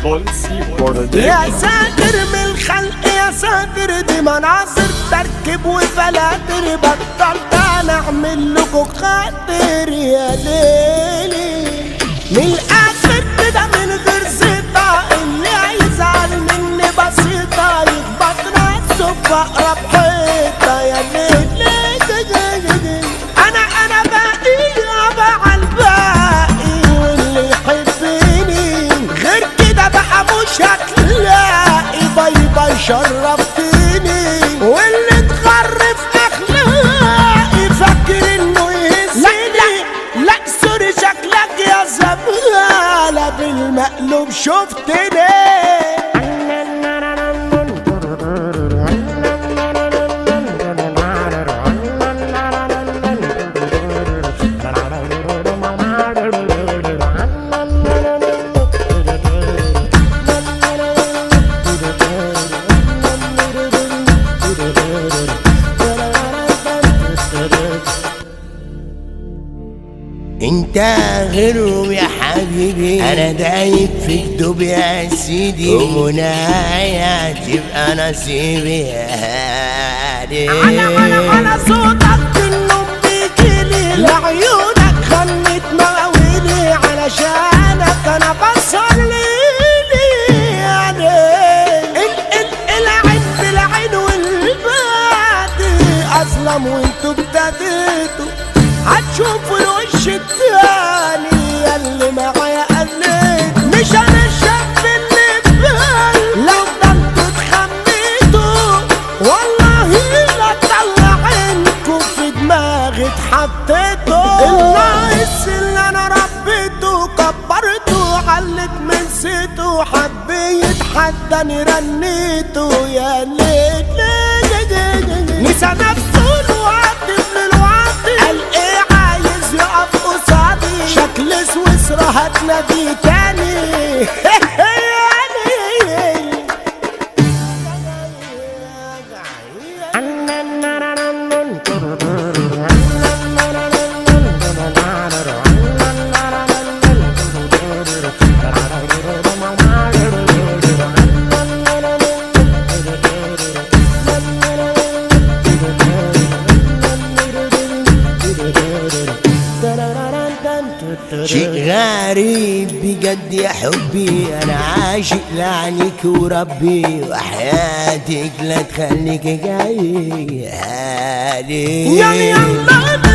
بولسي يا برودكشن ساتر من الخلق يا ساتر دي مناظر تركب وفلاتر بطلت انا اعمل لكم خاطر يا ليلي من الاخر كده من غير زيطة اللي يزعل مني بسيطة يخبط نفسه في اقرب حيطة يا ليلي انا انا باقي ابع الباقي واللي يحبني غير كده بقى مش هتلاقي باي باي شرفتني واللي اتغرف اخلاقي فاكر انه يهزني لا لا سوري شكلك يا زبالة بالمقلوب شفتني انت غيرهم يا حبيبي انا دايب في كدوب يا سيدي ومنايا تبقى نصيبي يا هادي على على على صوتك النوم بيجيلي لعيونك خلت مواويلي علشانك انا بصلي يعني ال ال العين بالعين والبادي اظلم وانتوا ابتديتوا هتشوفوا الوش التاني ياللي معايا قلت مش انا الشاب اللي ببال لو ضلتوا اتخميتوا والله لا طلع عينكوا في دماغي اتحطيتوا الناقص اللي انا ربيته كبرته علك من سيته حبيت حداني رنيته يا ليل نسى نفسه الوقت من الوقت قال ايه عايز يقف قصادي شكل سويسرا هتنادي تاني شيء غريب بجد يا حبي انا عاشق لعنك وربي وحياتك لا تخليك جاي هادي يلا يلا